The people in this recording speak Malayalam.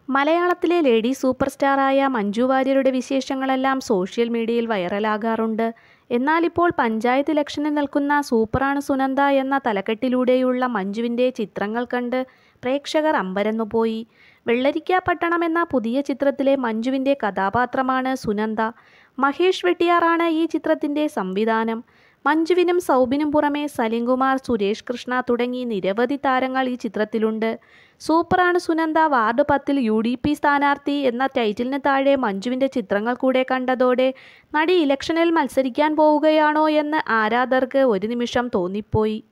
മലയാളത്തിലെ ലേഡി സൂപ്പർ സ്റ്റാറായ മഞ്ജു വാര്യരുടെ വിശേഷങ്ങളെല്ലാം സോഷ്യൽ മീഡിയയിൽ വൈറലാകാറുണ്ട് എന്നാൽ ഇപ്പോൾ പഞ്ചായത്ത് ഇലക്ഷനിൽ നിൽക്കുന്ന സൂപ്പറാണ് സുനന്ദ എന്ന തലക്കെട്ടിലൂടെയുള്ള മഞ്ജുവിൻ്റെ ചിത്രങ്ങൾ കണ്ട് പ്രേക്ഷകർ അമ്പരന്നുപോയി വെള്ളരിക്കാപട്ടണം എന്ന പുതിയ ചിത്രത്തിലെ മഞ്ജുവിൻ്റെ കഥാപാത്രമാണ് സുനന്ദ മഹേഷ് വെട്ടിയാറാണ് ഈ ചിത്രത്തിൻ്റെ സംവിധാനം മഞ്ജുവിനും സൗബിനും പുറമെ സലിംകുമാർ സുരേഷ് കൃഷ്ണ തുടങ്ങി നിരവധി താരങ്ങൾ ഈ ചിത്രത്തിലുണ്ട് സൂപ്പറാണ് സുനന്ദ വാർഡ് പത്തിൽ യു ഡി പി സ്ഥാനാർത്ഥി എന്ന ടൈറ്റിലിന് താഴെ മഞ്ജുവിൻ്റെ ചിത്രങ്ങൾ കൂടെ കണ്ടതോടെ നടി ഇലക്ഷനിൽ മത്സരിക്കാൻ പോവുകയാണോ എന്ന് ആരാധകർക്ക് ഒരു നിമിഷം തോന്നിപ്പോയി